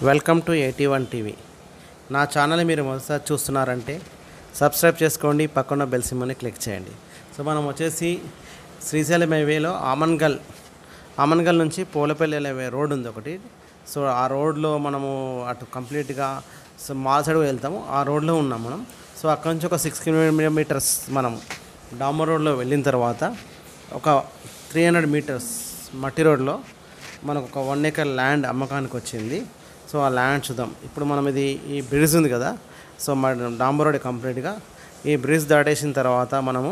welcome to eighty one TV నా channel మీరు మొదటిసారి చూస్తున్నారంటే సబ్స్క్రైబ్ చేసుకోండి పక్కన బెల్ సింబల్ని క్లిక్ చేయండి సో మనం వచ్చేసి శ్రీశైలం హైవేలో ఆమన్గల్ ఆమన్గల్ నుంచి పోలపల్లి వెళ్ళే రోడ్ ఉంది ఒకటి సో ఆ రోడ్లో మనము అటు కంప్లీట్గా సో మాల్ సైడ్ వెళ్తాము ఆ రోడ్లో ఉన్నాం మనం సో అక్కడ నుంచి ఒక సిక్స్ కిలోమీటర్స్ మనం డామర్ రోడ్లో వెళ్ళిన తర్వాత ఒక త్రీ హండ్రెడ్ మీటర్స్ మట్టి రోడ్లో మనకు ఒక వన్ ఏకర్ ల్యాండ్ అమ్మకానికి వచ్చింది సో ఆ ల్యాండ్ చూద్దాం ఇప్పుడు మనం ఇది ఈ బ్రిడ్జ్ ఉంది కదా సో మన డాంబర్ రోడ్ కంప్లీట్గా ఈ బ్రిడ్జ్ దాటేసిన తర్వాత మనము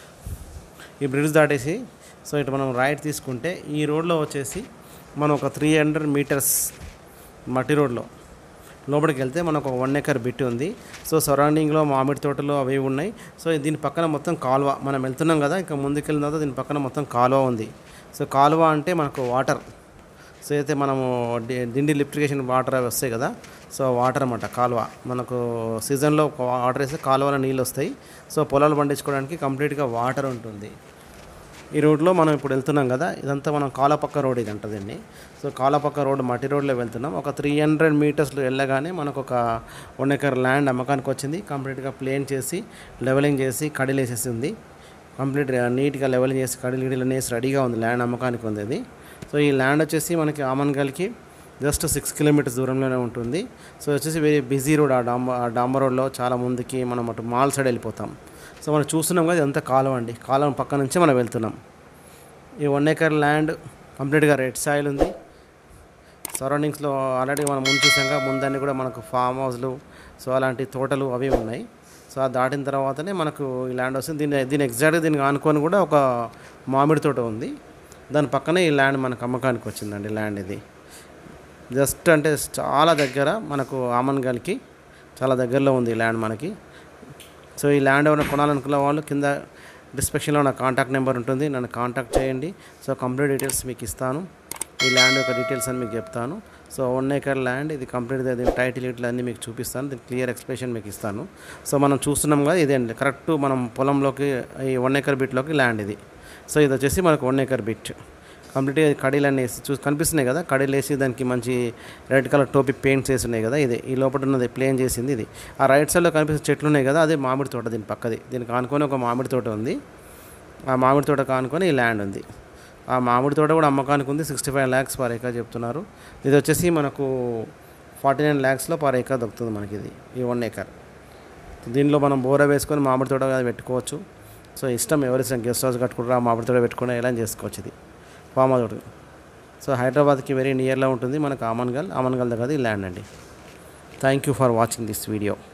ఈ బ్రిడ్జ్ దాటేసి సో ఇటు మనం రైట్ తీసుకుంటే ఈ రోడ్లో వచ్చేసి మనం ఒక త్రీ హండ్రెడ్ మీటర్స్ మట్టి రోడ్లో లోపలికి వెళ్తే మనకు ఒక వన్ ఎకర్ బిట్ ఉంది సో సరౌండింగ్లో మామిడి తోటలు అవి ఇవి ఉన్నాయి సో దీని పక్కన మొత్తం కాలువ మనం వెళ్తున్నాం కదా ఇంకా ముందుకెళ్ళిన తర్వాత దీని పక్కన మొత్తం కాలువ ఉంది సో కాలువ అంటే మనకు వాటర్ సో అయితే మనము డి- దిండి లిఫ్టిగేషన్ వాటర్ అవి వస్తాయి కదా సో వాటర్ అన్నమాట కాలువ మనకు సీజన్లో వాటర్ వేస్తే కాలువలో నీళ్ళు వస్తాయి సో పొలాలు పండించుకోవడానికి కంప్లీట్గా వాటర్ ఉంటుంది ఈ రోడ్లో మనం ఇప్పుడు వెళ్తున్నాం కదా ఇదంతా మనం కాలపక్క రోడ్ ఇది అంటదండి సో కాలపక్క రోడ్ మట్టి రోడ్లో వెళ్తున్నాం ఒక త్రీ హండ్రెడ్ మీటర్స్లో వెళ్ళగానే మనకు ఒక వన్ ఎకర్ ల్యాండ్ అమ్మకానికి వచ్చింది కంప్లీట్గా ప్లేన్ చేసి లెవెలింగ్ చేసి కడిలు వేసేసి ఉంది కంప్లీట్ నీట్గా లెవెలింగ్ చేసి కడిలు గిడిలు వేసి రెడీగా ఉంది ల్యాండ్ అమ్మకానికి ఉంది అది సో ఈ ల్యాండ్ వచ్చేసి మనకి ఆమన్గల్కి జస్ట్ సిక్స్ కిలోమీటర్స్ దూరంలోనే ఉంటుంది సో వచ్చేసి వెరీ బిజీ రోడ్ ఆ డాంబ ఆ డాంబర్ రోడ్లో చాలా ముందుకి మనం అటు మాల్ సైడ్ వెళ్ళిపోతాం సో మనం చూస్తున్నాం కదా ఇదంతా కాలువ అండి కాలువ పక్క నుంచి మనం వెళ్తున్నాం ఈ వన్ ఏకర్ ల్యాండ్ కంప్లీట్గా రెడ్ సాయిల్ ఉంది సరౌండింగ్స్లో ఆల్రెడీ మనం ముందు చూసాక ముందన్నీ కూడా మనకు ఫామ్ హౌస్లు సో అలాంటి తోటలు అవి ఉన్నాయి సో అది దాటిన తర్వాతనే మనకు ఈ ల్యాండ్ వస్తుంది దీని దీని ఎగ్జాక్ట్గా దీనికి ఆనుకొని కూడా ఒక మామిడి తోట ఉంది దాని పక్కనే ఈ ల్యాండ్ మనకు అమ్మకానికి వచ్చిందండి ల్యాండ్ ఇది జస్ట్ అంటే చాలా దగ్గర మనకు ఆమన్గల్కి చాలా దగ్గరలో ఉంది ఈ ల్యాండ్ మనకి సో ఈ ల్యాండ్ ఏమైనా కొనాలనుకున్న వాళ్ళు కింద డిస్క్రిప్షన్లో నా కాంటాక్ట్ నెంబర్ ఉంటుంది నన్ను కాంటాక్ట్ చేయండి సో కంప్లీట్ డీటెయిల్స్ మీకు ఇస్తాను ఈ ల్యాండ్ యొక్క డీటెయిల్స్ అని మీకు చెప్తాను సో వన్ ఏకర్ ల్యాండ్ ఇది కంప్లీట్ దీని టైటిల్ ఇట్లా అన్నీ మీకు చూపిస్తాను దీని క్లియర్ ఎక్స్ప్లెనేషన్ మీకు ఇస్తాను సో మనం చూస్తున్నాం కదా ఇదే అండి కరెక్ట్ మనం పొలంలోకి ఈ వన్ ఏకర్ బిట్లోకి ల్యాండ్ ఇది సో ఇది వచ్చేసి మనకు వన్ ఏకర్ బిట్ కంప్లీట్గా కడీలు అన్నీ వేసి చూసి కనిపిస్తున్నాయి కదా కడీలు వేసి దానికి మంచి రెడ్ కలర్ టోపీ పెయింట్స్ వేసి ఉన్నాయి కదా ఇది ఈ లోపల ఉన్నది ప్లేన్ చేసింది ఇది ఆ రైట్ సైడ్లో కనిపిస్తున్న చెట్లు ఉన్నాయి కదా అదే మామిడి తోట దీని పక్కది దీనికి ఆనుకొని ఒక మామిడి తోట ఉంది ఆ మామిడి తోట ఆనుకొని ఈ ల్యాండ్ ఉంది ఆ మామిడి తోట కూడా అమ్మకానికి ఉంది sixty five lakhs per acre చెప్తున్నారు ఇది వచ్చేసి మనకు ఫార్టీ నైన్ ల్యాక్స్లో పర్ ఏకర్ దొరుకుతుంది మనకి ఇది ఈ వన్ ఏకర్ దీనిలో మనం బోర వేసుకొని మామిడి తోట అది పెట్టుకోవచ్చు సో ఇష్టం ఎవరి ఇష్టం గెస్ట్ హౌస్ కట్టుకుంటారు ఆ మామిడి తోట పెట్టుకుని ఎలా చేసుకోవచ్చు ఇది ఫామ్ హౌస్ ఒకటి సో హైదరాబాద్కి వెరీ నియర్లో ఉంటుంది మనకు ఆమన్గల్ ఆమన్గల్ దగ్గర ఈ ల్యాండ్ అండి thank you for watching this video